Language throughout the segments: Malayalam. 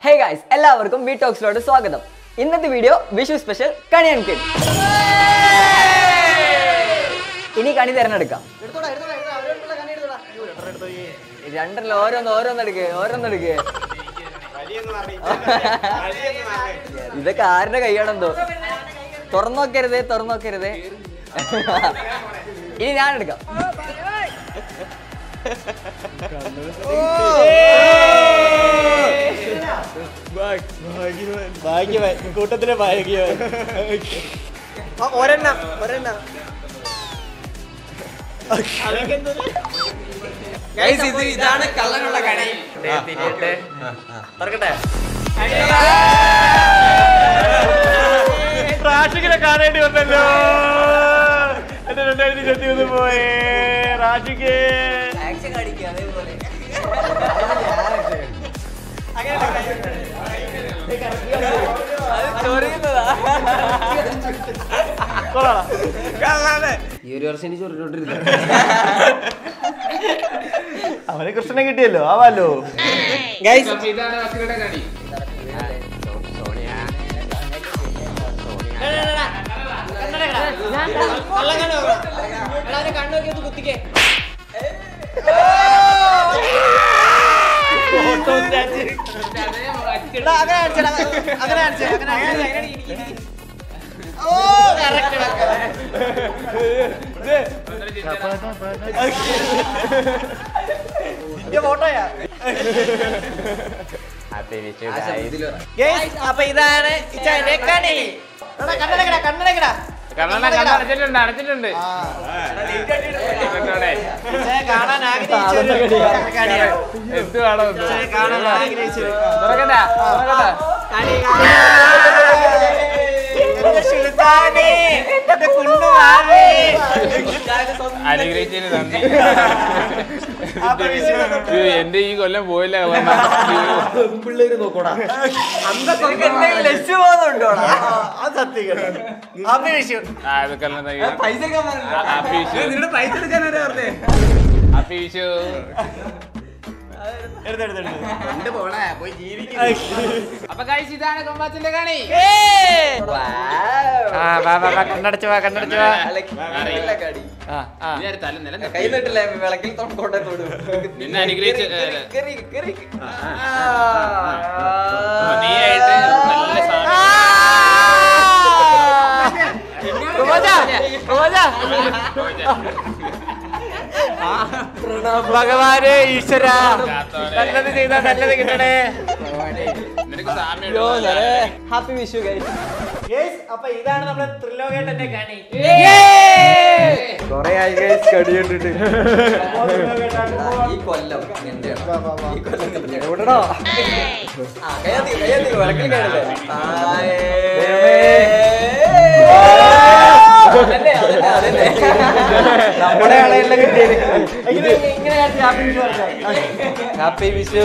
ഹേ ഗായ്സ് എല്ലാവർക്കും ബി ടോക്സിലോട്ട് സ്വാഗതം ഇന്നത്തെ വീഡിയോ വിഷു സ്പെഷ്യൽ കണിയൻ കിഡ് ഇനി കണി തിരഞ്ഞെടുക്കാം രണ്ടല്ല ഓരോന്ന് ഓരോന്നെടുക്ക് ഓരോന്നെടുക്ക് ഇതൊക്കെ ആരുടെ കൈയാണെന്തോ തുറന്നു നോക്കരുതേ തുറന്നു നോക്കരുതേ ഇനി ഞാൻ എടുക്കാം ഭാഗ്യവാൻ കൂട്ടത്തിലെ ഭാഗ്യവാൻ ഒരെണ്ണം ഒരെണ്ണം ഇതാണ് കള്ളനുള്ള കണി തുറക്കട്ടെ റാഷിക്കിനെ കാണേണ്ടി വന്നല്ലോ എന്റെ രണ്ടായിരത്തി ഇരുപത്തി ഒന്ന് പോയേ റാഷിക്ക് ആക്ഷൻ കാണിക്കുക അതേപോലെ അത് ചൊറിയുന്നതാ ഈ ഒരു വർഷം ഇനി ചൊറിഞ്ഞോണ്ടിരുന്നു അവന് കൃഷ്ണനെ കിട്ടിയല്ലോ ആവാലോ അപ്പൊ ഇതാണ് ഇച്ചാന്റെ കണി കണ്ണട കണ്ണടച്ചിട്ടുണ്ട് അടച്ചിട്ടുണ്ട് ഇതെന്നോടെ. കാണാൻ എന്ത് വേണം ഇത്? കാണാൻ ആഗ്രഹിച്ചത് തുറക്കണ്ട തുറക്കണ്ട അനുഗ്രഹിച്ചതിന് നന്ദി ഇത് എന്റെ ഈ കൊല്ലം പോയില്ല കാരണം പിള്ളേര് നോക്കോടാ എന്തെങ്കിലും ലക്ഷ്യബോധമുണ്ടോടാ അത് സത്യം കേട്ടോ. അഭിനയിച്ചു ആ ഇതൊക്കെ പൈസ ഹാപ്പി വിഷു പൈസ എടുക്കാനാണ് പറഞ്ഞേ ഹാപ്പി വിഷു എടുത്തെടുത്തെടുത്ത് കൊണ്ട് പോണേ പോയി ജീവിക്കും അപ്പൊ കഴിച്ച് ഇതാണ് കൊമ്പാത്തിന്റെ കണി കണ്ണടച്ചു വാ കണ്ണടച്ചു വാ കൈ നിട്ടില്ലേ വിളക്കിൽ തൊണ്ടോട്ടെ തൊടു നിന്നെ അനുഗ്രഹിച്ച് ഏ, കേറി, കേറി. നീയായിട്ട് നല്ല സാധനം ഭഗവാനെ ഈശ്വര കാത്തോടെ. നല്ലത് ചെയ്താ നല്ലത് കിട്ടണേ നിനക്ക് സാമ്യം ഹാപ്പി വിഷു ഗൈസ് അപ്പൊ ഇതാണ് നമ്മുടെ ത്രിലോകേട്ടന്റെ കണി കൊറേ ആയി ഗൈസ് കടി കണ്ടിട്ട് ഈ കൊല്ലം എന്റെയാണ്. ഈ കൊല്ലം നിന്റെയാണ്. ആ, കയ്യത്തി, കയ്യത്തി, വിളക്കിൽ കയറില്ലേ? അതന്നെ, അതന്നെ, അതന്നെ. നമ്മുടെ ആളെല്ലാം കിട്ടിയത് ഹാപ്പി വിഷു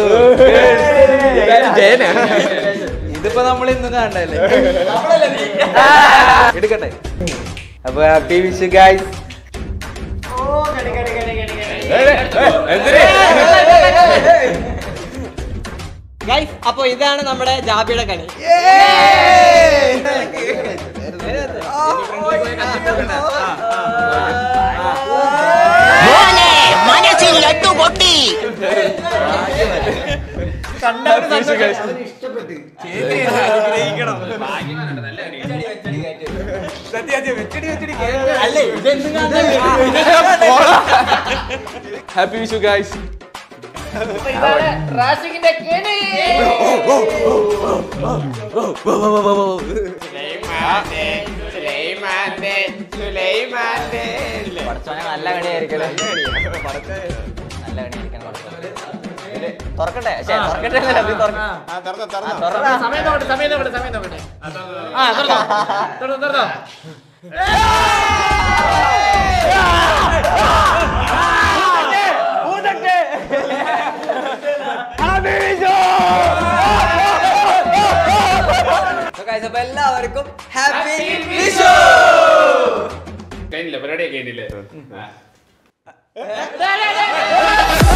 ജയന ഇതിപ്പോ നമ്മൾ ഇന്നും കാണണ്ടല്ലേ നമ്മളല്ലേ നീ? എടുക്കട്ടെ അപ്പൊ ഹാപ്പി വിഷു ഗായ്സ് ഗൈസ് അപ്പൊ ഇതാണ് നമ്മുടെ ജാബിയുടെ കണി മനസ്സിൽ ലഡ്ഡു പൊട്ടി അല്ലേ ഇതെന്തും ഹാപ്പി വിഷു ഗായ്സ് പഠിച്ചോനെ നല്ല കണിയായിരിക്കല്ലേ നല്ല കണിയായിരിക്കണം പഠിച്ചോനെ. ഇതില് തുറക്കട്ടെ ശ്ശെ, തുറക്കട്ടെ എന്നല്ല, ഇത് തുറക്ക- ആ, തുറടാ. സമയം നോക്കട്ടെ സമയം നോക്കട്ടെ സമയം നോക്കട്ടെ ആ തുറന്നോ തുറന്നോ തുറന്നോ So guys, അപ്പൊ എല്ലാവർക്കും ഹാപ്പി വിഷു കഴിഞ്ഞില്ല പരിപാടിയൊക്കെ കഴിഞ്ഞില്ലേ ആ.